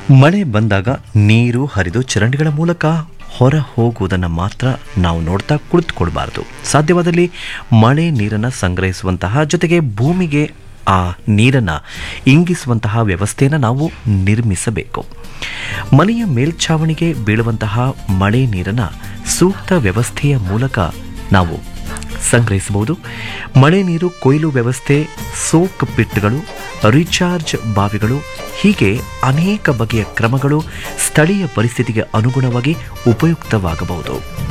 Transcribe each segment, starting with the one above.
ಮಳೆ ಬಂದಾಗ ನೀರು ಹರಿದು ಚರಂಡಿಗಳ ಮೂಲಕ ಹೊರ ಹೋಗುವುದನ್ನು ಮಾತ್ರ ನಾವು ನೋಡ್ತಾ ಕುಳಿತುಕೊಳ್ಬಾರ್ದು ಸಾಧ್ಯವಾದಲ್ಲಿ ಮಳೆ ನೀರನ್ನು ಸಂಗ್ರಹಿಸುವಂತಹ ಜೊತೆಗೆ ಭೂಮಿಗೆ ಆ ನೀರನ್ನು ಇಂಗಿಸುವಂತಹ ವ್ಯವಸ್ಥೆಯನ್ನು ನಾವು ನಿರ್ಮಿಸಬೇಕು ಮನೆಯ ಮೇಲ್ಛಾವಣಿಗೆ ಬೀಳುವಂತಹ ಮಳೆ ನೀರನ್ನು ಸೂಕ್ತ ವ್ಯವಸ್ಥೆಯ ಮೂಲಕ ನಾವು ಸಂಗ್ರಹಿಸಬಹುದು ಮಳೆ ನೀರು ಕೊಯ್ಲು ವ್ಯವಸ್ಥೆ ಸೋಕ್ ಪಿಟ್ಗಳು ರೀಚಾರ್ಜ್ ಬಾವಿಗಳು ಹೀಗೆ ಅನೇಕ ಬಗೆಯ ಕ್ರಮಗಳು ಸ್ಥಳೀಯ ಪರಿಸ್ಥಿತಿಗೆ ಅನುಗುಣವಾಗಿ ಉಪಯುಕ್ತವಾಗಬಹುದು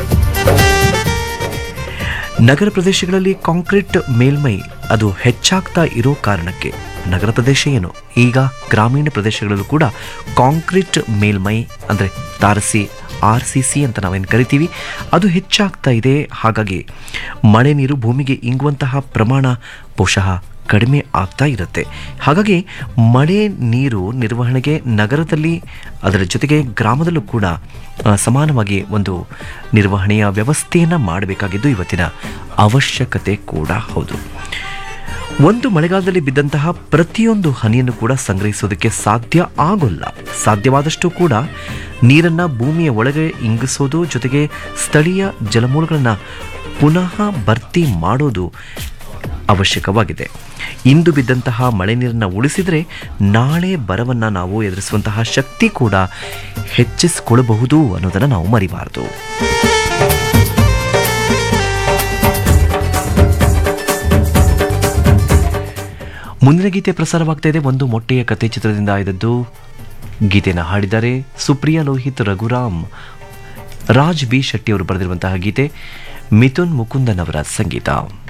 ನಗರ ಪ್ರದೇಶಗಳಲ್ಲಿ ಕಾಂಕ್ರೀಟ್ ಮೇಲ್ಮೈ ಅದು ಹೆಚ್ಚಾಗ್ತಾ ಇರೋ ಕಾರಣಕ್ಕೆ ನಗರ ಪ್ರದೇಶ ಏನು ಈಗ ಗ್ರಾಮೀಣ ಪ್ರದೇಶಗಳಲ್ಲೂ ಕೂಡ ಕಾಂಕ್ರೀಟ್ ಮೇಲ್ಮೈ ಅಂದರೆ ತಾರಸಿ ಆರ್ ಸಿ ಸಿ ಅಂತ ನಾವೇನು ಕರಿತೀವಿ ಅದು ಹೆಚ್ಚಾಗ್ತಾ ಇದೆ ಹಾಗಾಗಿ ಮಳೆ ನೀರು ಭೂಮಿಗೆ ಇಂಗುವಂತಹ ಪ್ರಮಾಣ ಬಹುಶಃ ಕಡಿಮೆ ಆಗ್ತಾ ಇರುತ್ತೆ ಹಾಗಾಗಿ ಮಳೆ ನೀರು ನಿರ್ವಹಣೆಗೆ ನಗರದಲ್ಲಿ ಅದರ ಜೊತೆಗೆ ಗ್ರಾಮದಲ್ಲೂ ಕೂಡ ಆ, ಸಮಾನವಾಗಿ ಒಂದು ನಿರ್ವಹಣೆಯ ವ್ಯವಸ್ಥೆಯನ್ನು ಮಾಡಬೇಕಾಗಿದ್ದು ಇವತ್ತಿನ ಅವಶ್ಯಕತೆ ಕೂಡ ಹೌದು ಒಂದು ಮಳೆಗಾಲದಲ್ಲಿ ಬಿದ್ದಂತಹ ಪ್ರತಿಯೊಂದು ಹನಿಯನ್ನು ಕೂಡ ಸಂಗ್ರಹಿಸೋದಕ್ಕೆ ಸಾಧ್ಯ ಆಗೋಲ್ಲ ಸಾಧ್ಯವಾದಷ್ಟು ಕೂಡ ನೀರನ್ನ ಭೂಮಿಯ ಒಳಗೆ ಇಂಗಿಸೋದು ಜೊತೆಗೆ ಸ್ಥಳೀಯ ಜಲಮೂಲಗಳನ್ನು ಪುನಃ ಭರ್ತಿ ಮಾಡೋದು ಅವಶ್ಯಕವಾಗಿದೆ ಇಂದು ಬಿದ್ದಂತಹ ಮಳೆ ನೀರನ್ನು ಉಳಿಸಿದರೆ ನಾಳೆ ಬರವನ್ನು ನಾವು ಎದುರಿಸುವಂತಹ ಶಕ್ತಿ ಕೂಡ ಹೆಚ್ಚಿಸಿಕೊಳ್ಳಬಹುದು ಅನ್ನೋದನ್ನು ನಾವು ಮರಿಬಾರದು ಮುಂದಿನ ಗೀತೆ ಪ್ರಸಾರವಾಗ್ತಾ ಇದೆ ಒಂದು ಮೊಟ್ಟೆಯ ಕತೆ ಚಿತ್ರದಿಂದ ಆಯ್ದದ್ದು ಗೀತೆಯನ್ನು ಹಾಡಿದ್ದಾರೆ ಸುಪ್ರಿಯಾ ಲೋಹಿತ್ ರಘುರಾಮ್ ರಾಜ್ ಬಿ ಶೆಟ್ಟಿ ಅವರು ಬರೆದಿರುವಂತಹ ಗೀತೆ ಮಿಥುನ್ ಮುಕುಂದನ್ ಅವರ ಸಂಗೀತ